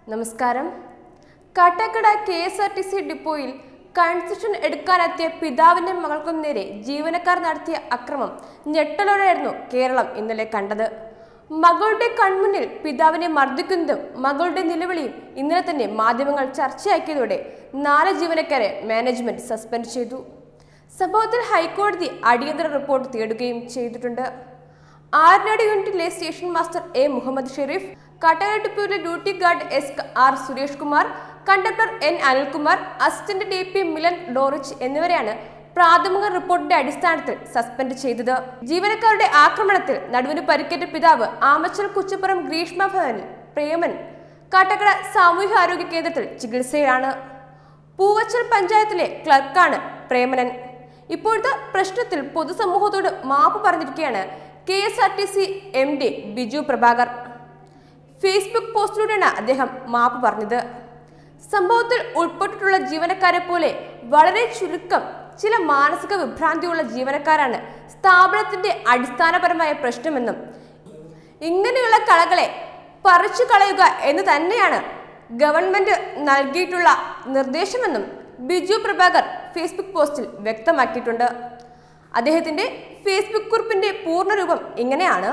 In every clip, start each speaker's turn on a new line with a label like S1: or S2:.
S1: നമസ്കാരം Kattakkada K S R T C ഡിപ്പോയിൽ concession എടുക്കാനെത്തിയ പിതാവിന്റെ മകൾക്കും നേരെ ജീവനക്കാർ നടത്തിയ അക്രമം ഞെട്ടലോടെയായിരുന്നു കേരളം ഇന്നലെ കണ്ടത് മകളുടെ കൺമുന്നിൽ പിതാവിനെ മർദ്ദിക്കുന്നതും മകളുടെ നിലവിളിയും ഇന്നലെ തന്നെ മാധ്യമങ്ങൾ ചർച്ചയാക്കിയതോടെ നാല് ജീവനക്കാരെ മാനേജ്മെന്റ് സസ്പെൻഡ് ചെയ്തു സംഭവത്തിൽ ഹൈക്കോടതി അടിയന്തര റിപ്പോർട്ട് തേടുകയും ചെയ്തിട്ടുണ്ട് ആറിനാട് യൂണിറ്റിലെ station master A Muhammad Shareef കാട്ടാക്കട്ടിപ്പൂരിലെ duty guard S R Suresh Kumar conductor N Anilkumar assistant D P Milan Dorich എന്നിവരെയാണ് പ്രാഥമിക റിപ്പോർട്ടിന്റെ അടിസ്ഥാനത്തിൽ സസ്പെൻഡ് ചെയ്തത് ജീവനക്കാരുടെ ആക്രമണത്തിൽ നടുവിന് പരിക്കേറ്റ പിതാവ് ആമച്ചൽ കുച്ചപ്പുറം ഗ്രീഷ്മ ഭവനിൽ പ്രേമൻ കാട്ടക്കട സാമൂഹ്യാരോഗ്യ കേന്ദ്രത്തിൽ ചികിത്സയിലാണ് പൂവച്ചൽ പഞ്ചായത്തിലെ ക്ലർക്കാണ് പ്രേമനൻ ഇപ്പോഴത്തെ പ്രശ്നത്തിൽ പൊതുസമൂഹത്തോട് മാപ്പ് പറഞ്ഞിരിക്കുകയാണ് K S R T C M D Biju Prabhakar Facebook പോസ്റ്റിലൂടെയാണ് അദ്ദേഹം മാപ്പ് പറഞ്ഞത് സംഭവത്തിൽ ഉൾപ്പെട്ടിട്ടുള്ള ജീവനക്കാരെ പോലെ വളരെ ചുരുക്കം ചില മാനസിക വിഭ്രാന്തിയുള്ള ജീവനക്കാരാണ് സ്ഥാപനത്തിന്റെ അടിസ്ഥാനപരമായ പ്രശ്നമെന്നും ഇങ്ങനെയുള്ള കളകളെ പറിച്ചു കളയുക എന്ന് തന്നെയാണ് ഗവൺമെന്റ് നൽകിയിട്ടുള്ള നിർദ്ദേശമെന്നും ബിജു പ്രഭാകർ ഫേസ്ബുക്ക് പോസ്റ്റിൽ വ്യക്തമാക്കിയിട്ടുണ്ട് അദ്ദേഹത്തിന്റെ ഫേസ്ബുക്ക് കുറിപ്പിന്റെ പൂർണ്ണരൂപം ഇങ്ങനെയാണ്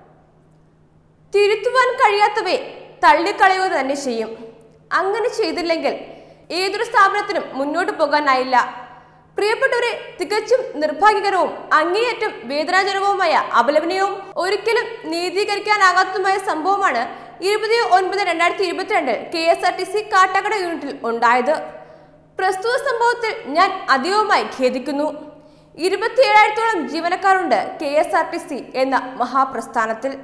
S1: തിരുത്തുവാൻ കഴിയാത്തവയെ തള്ളിക്കളയുക തന്നെ ചെയ്യും അങ്ങനെ ചെയ്തില്ലെങ്കിൽ ഏതൊരു സ്ഥാപനത്തിനും മുന്നോട്ട് പോകാനായില്ല പ്രിയപ്പെട്ടവരെ തികച്ചും നിർഭാഗ്യകരവും അങ്ങേയറ്റം വേദനാജനകവുമായ അപലപനീയവും ഒരിക്കലും നീതീകരിക്കാനാകാത്തതുമായ സംഭവമാണ് ഇരുപത് ഒൻപത് രണ്ടായിരത്തി ഇരുപത്തിരണ്ടിൽ K S R T C Kattakkada യൂണിറ്റിൽ ഉണ്ടായത് പ്രസ്തുത സംഭവത്തിൽ ഞാൻ അധികവുമായി ഖേദിക്കുന്നു ഇരുപത്തിയേഴായിരത്തോളം ജീവനക്കാരുണ്ട് K S R T C എന്ന മഹാപ്രസ്ഥാനത്തിൽ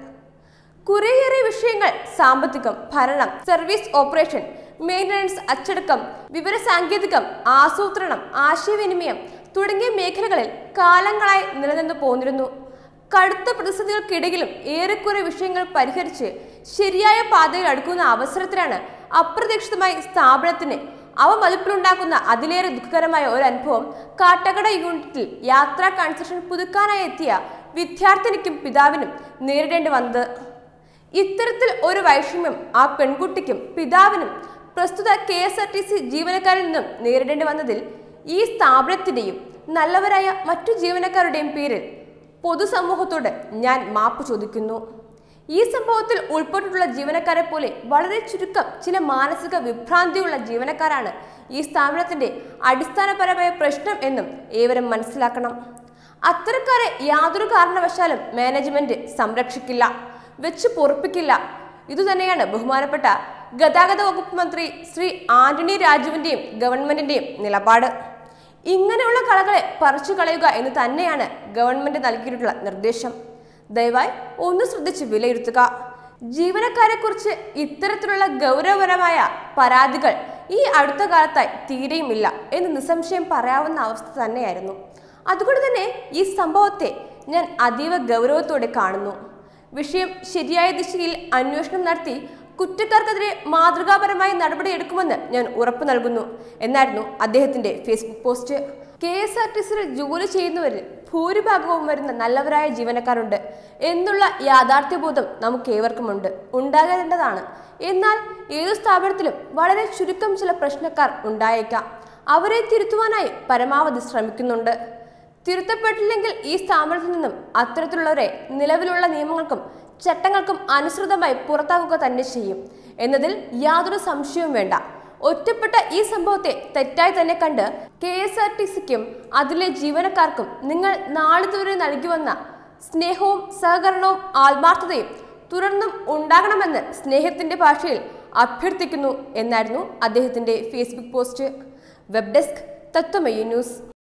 S1: കുറേയേറെ വിഷയങ്ങൾ സാമ്പത്തികം ഭരണം സർവീസ് ഓപ്പറേഷൻ മെയിൻ്റനൻസ് അച്ചടക്കം വിവരസാങ്കേതികം ആസൂത്രണം ആശയവിനിമയം തുടങ്ങിയ മേഖലകളിൽ കാലങ്ങളായി നിലനിന്നു പോന്നിരുന്നു കടുത്ത പ്രതിസന്ധികൾക്കിടയിലും ഏറെക്കുറെ വിഷയങ്ങൾ പരിഹരിച്ച് ശരിയായ പാതയിൽ അടുക്കുന്ന അവസരത്തിലാണ് അപ്രതീക്ഷിതമായി സ്ഥാപനത്തിന് അവ മതിപ്പിലുണ്ടാക്കുന്ന അതിലേറെ ദുഃഖകരമായ ഒരു അനുഭവം കാട്ടകട യൂണിറ്റിൽ യാത്രാ കൺസെഷൻ പുതുക്കാനായി എത്തിയ വിദ്യാർത്ഥിനിക്കും പിതാവിനും നേരിടേണ്ടി വന്നത് ഇത്തരത്തിൽ ഒരു വൈഷമ്യം ആ പെൺകുട്ടിക്കും പിതാവിനും പ്രസ്തുത K S R T C ജീവനക്കാരിൽ നിന്നും നേരിടേണ്ടി വന്നതിൽ ഈ സ്ഥാപനത്തിന്റെയും നല്ലവരായ മറ്റു ജീവനക്കാരുടെയും പേരിൽ പൊതുസമൂഹത്തോട് ഞാൻ മാപ്പ് ചോദിക്കുന്നു ഈ സംഭവത്തിൽ ഉൾപ്പെട്ടിട്ടുള്ള ജീവനക്കാരെ പോലെ വളരെ ചുരുക്കം ചില മാനസിക വിഭ്രാന്തിയുള്ള ജീവനക്കാരാണ് ഈ സ്ഥാപനത്തിന്റെ അടിസ്ഥാനപരമായ പ്രശ്നം എന്നും ഏവരും മനസ്സിലാക്കണം അത്തരക്കാരെ യാതൊരു കാരണവശാലും മാനേജ്മെന്റ് സംരക്ഷിക്കില്ല വെച്ച് പൊറപ്പിക്കില്ല ഇതുതന്നെയാണ് ബഹുമാനപ്പെട്ട ഗതാഗത വകുപ്പ് മന്ത്രി ശ്രീ ആന്റണി രാജുവിന്റെയും ഗവൺമെന്റിന്റെയും നിലപാട് ഇങ്ങനെയുള്ള കളകളെ പറിച്ചു കളയുക എന്ന് തന്നെയാണ് ഗവൺമെന്റ് നൽകിയിട്ടുള്ള നിർദ്ദേശം ദയവായി ഒന്ന് ശ്രദ്ധിച്ച് വിലയിരുത്തുക ജീവനക്കാരെക്കുറിച്ച് ഇത്തരത്തിലുള്ള ഗൗരവപരമായ പരാതികൾ ഈ അടുത്ത കാലത്തായി തീരെയുമില്ല എന്ന് നിസ്സംശയം പറയാവുന്ന അവസ്ഥ തന്നെയായിരുന്നു അതുകൊണ്ട് തന്നെ ഈ സംഭവത്തെ ഞാൻ അതീവ ഗൗരവത്തോടെ കാണുന്നു വിഷയം ശരിയായ ദിശയിൽ അന്വേഷണം നടത്തി കുറ്റക്കാർക്കെതിരെ മാതൃകാപരമായ നടപടിയെടുക്കുമെന്ന് ഞാൻ ഉറപ്പു നൽകുന്നു എന്നായിരുന്നു അദ്ദേഹത്തിന്റെ Facebook post K S R T സിയിൽ ജോലി ചെയ്യുന്നവരിൽ ഭൂരിഭാഗവും വരുന്ന നല്ലവരായ ജീവനക്കാരുണ്ട് എന്നുള്ള യാഥാർത്ഥ്യബോധം നമുക്ക് ഏവർക്കുമുണ്ട് ഉണ്ടാകേണ്ടതാണ് എന്നാൽ ഏതു സ്ഥാപനത്തിലും വളരെ ചുരുക്കം ചില പ്രശ്നക്കാർ ഉണ്ടായേക്കാം അവരെ തിരുത്തുവാനായി പരമാവധി ശ്രമിക്കുന്നുണ്ട് തിരുത്തപ്പെട്ടില്ലെങ്കിൽ ഈ സ്ഥാപനത്തിൽ നിന്നും അത്തരത്തിലുള്ളവരെ നിലവിലുള്ള നിയമങ്ങൾക്കും ചട്ടങ്ങൾക്കും അനുസൃതമായി പുറത്താക്കുക തന്നെ ചെയ്യും എന്നതിൽ യാതൊരു സംശയവും വേണ്ട ഒറ്റപ്പെട്ട ഈ സംഭവത്തെ തെറ്റായി തന്നെ കണ്ട് കെ എസ് ആർ ടി സിക്കും അതിലെ ജീവനക്കാർക്കും നിങ്ങൾ നാളിതുവരെ നൽകി വന്ന സ്നേഹവും സഹകരണവും ആത്മാർത്ഥതയും തുടർന്നും ഉണ്ടാകണമെന്ന് സ്നേഹത്തിന്റെ ഭാഷയിൽ അഭ്യർത്ഥിക്കുന്നു എന്നായിരുന്നു അദ്ദേഹത്തിന്റെ Facebook post web desk Tatwamayi news